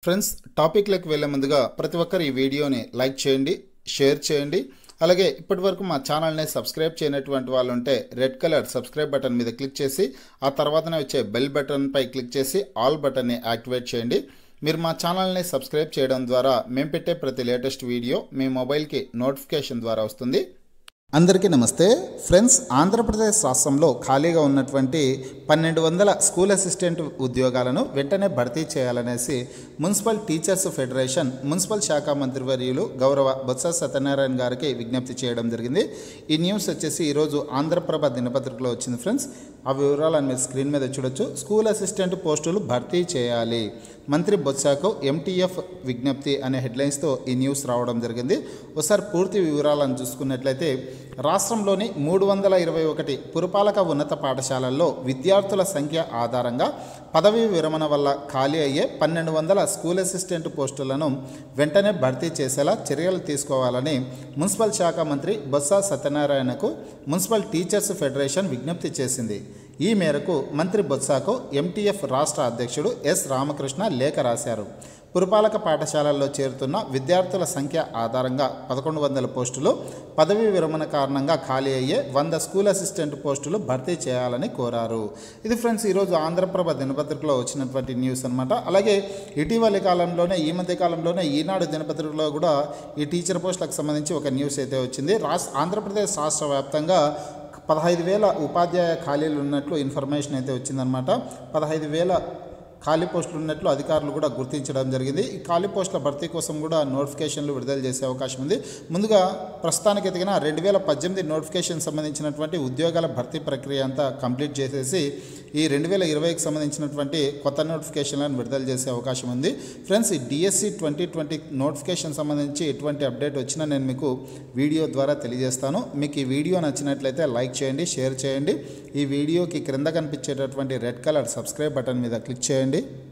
friends టాపిక్లకు వెళ్ళే ముందుగా ప్రతి ఒక్కరు ఈ వీడియోని లైక్ చేయండి షేర్ చేయండి అలాగే ఇప్పటివరకు మా ఛానల్ని సబ్స్క్రైబ్ చేయనటువంటి వాళ్ళు ఉంటే రెడ్ కలర్ సబ్స్క్రైబ్ బటన్ మీద క్లిక్ చేసి ఆ తర్వాతనే వచ్చే బెల్ బటన్పై క్లిక్ చేసి ఆల్ బటన్ని యాక్టివేట్ చేయండి మీరు మా ఛానల్ని సబ్స్క్రైబ్ చేయడం ద్వారా మేము పెట్టే ప్రతి లేటెస్ట్ వీడియో మీ మొబైల్కి నోటిఫికేషన్ ద్వారా వస్తుంది అందరికీ నమస్తే ఫ్రెండ్స్ ఆంధ్రప్రదేశ్ రాష్ట్రంలో ఖాళీగా ఉన్నటువంటి పన్నెండు వందల స్కూల్ అసిస్టెంట్ ఉద్యోగాలను వెంటనే భర్తీ చేయాలనేసి మున్సిపల్ టీచర్స్ ఫెడరేషన్ మున్సిపల్ శాఖ మంత్రివర్యులు గౌరవ బొత్స సత్యనారాయణ గారికి విజ్ఞప్తి చేయడం జరిగింది ఈ న్యూస్ వచ్చేసి ఈరోజు ఆంధ్రప్రభ దినపత్రికలో వచ్చింది ఫ్రెండ్స్ ఆ వివరాలను మీరు స్క్రీన్ మీద చూడొచ్చు స్కూల్ అసిస్టెంట్ పోస్టులు భర్తీ చేయాలి మంత్రి బొత్సాకు ఎంటీఎఫ్ విజ్ఞప్తి అనే హెడ్లైన్స్తో ఈ న్యూస్ రావడం జరిగింది ఒకసారి పూర్తి వివరాలను చూసుకున్నట్లయితే రాష్ట్రంలోని మూడు వందల ఇరవై ఒకటి పురపాలక ఉన్నత పాఠశాలల్లో విద్యార్థుల సంఖ్య ఆధారంగా పదవీ విరమణ వల్ల ఖాళీ అయ్యే పన్నెండు వందల స్కూల్ అసిస్టెంట్ పోస్టులను వెంటనే భర్తీ చేసేలా చర్యలు తీసుకోవాలని మున్సిపల్ శాఖ మంత్రి బొత్స సత్యనారాయణకు మున్సిపల్ టీచర్స్ ఫెడరేషన్ విజ్ఞప్తి చేసింది ఈ మేరకు మంత్రి బొత్సాకు ఎంటీఎఫ్ రాష్ట్ర అధ్యక్షుడు ఎస్ రామకృష్ణ లేఖ రాశారు పురపాలక పాఠశాలల్లో చేరుతున్న విద్యార్థుల సంఖ్య ఆధారంగా పదకొండు వందల పోస్టులు పదవీ విరమణ కారణంగా ఖాళీ అయ్యే వంద స్కూల్ అసిస్టెంట్ పోస్టులు భర్తీ చేయాలని కోరారు ఇది ఫ్రెండ్స్ ఈరోజు ఆంధ్రప్రభ దినపత్రికలో వచ్చినటువంటి న్యూస్ అనమాట అలాగే ఇటీవలి కాలంలోనే ఈ మధ్య కాలంలోనే ఈనాడు దినపత్రికలో కూడా ఈ టీచర్ పోస్టులకు సంబంధించి ఒక న్యూస్ అయితే వచ్చింది రాష్ట్ర ఆంధ్రప్రదేశ్ రాష్ట్ర వ్యాప్తంగా పదహైదు వేల ఉపాధ్యాయ ఖాళీలు ఉన్నట్లు ఇన్ఫర్మేషన్ అయితే వచ్చిందనమాట పదహైదు వేల ఖాళీ పోస్టులు ఉన్నట్లు అధికారులు కూడా గుర్తించడం జరిగింది ఈ ఖాళీ పోస్టుల భర్తీ కోసం కూడా నోటిఫికేషన్లు విడుదల చేసే అవకాశం ఉంది ముందుగా ప్రస్తుతానికి ఎదిగిన రెండు వేల పద్దెనిమిది నోటిఫికేషన్ సంబంధించినటువంటి ఉద్యోగాల భర్తీ ప్రక్రియ అంతా కంప్లీట్ చేసేసి ఈ రెండు వేల ఇరవైకి సంబంధించినటువంటి కొత్త నోటిఫికేషన్లను విడుదల చేసే అవకాశం ఉంది ఫ్రెండ్స్ ఈ డిఎస్సి ట్వంటీ ట్వంటీ నోటిఫికేషన్ సంబంధించి ఎటువంటి అప్డేట్ వచ్చినా నేను మీకు వీడియో ద్వారా తెలియజేస్తాను మీకు ఈ వీడియో నచ్చినట్లయితే లైక్ చేయండి షేర్ చేయండి ఈ వీడియోకి క్రింద కనిపించేటటువంటి రెడ్ కలర్ సబ్స్క్రైబ్ బటన్ మీద క్లిక్ చేయండి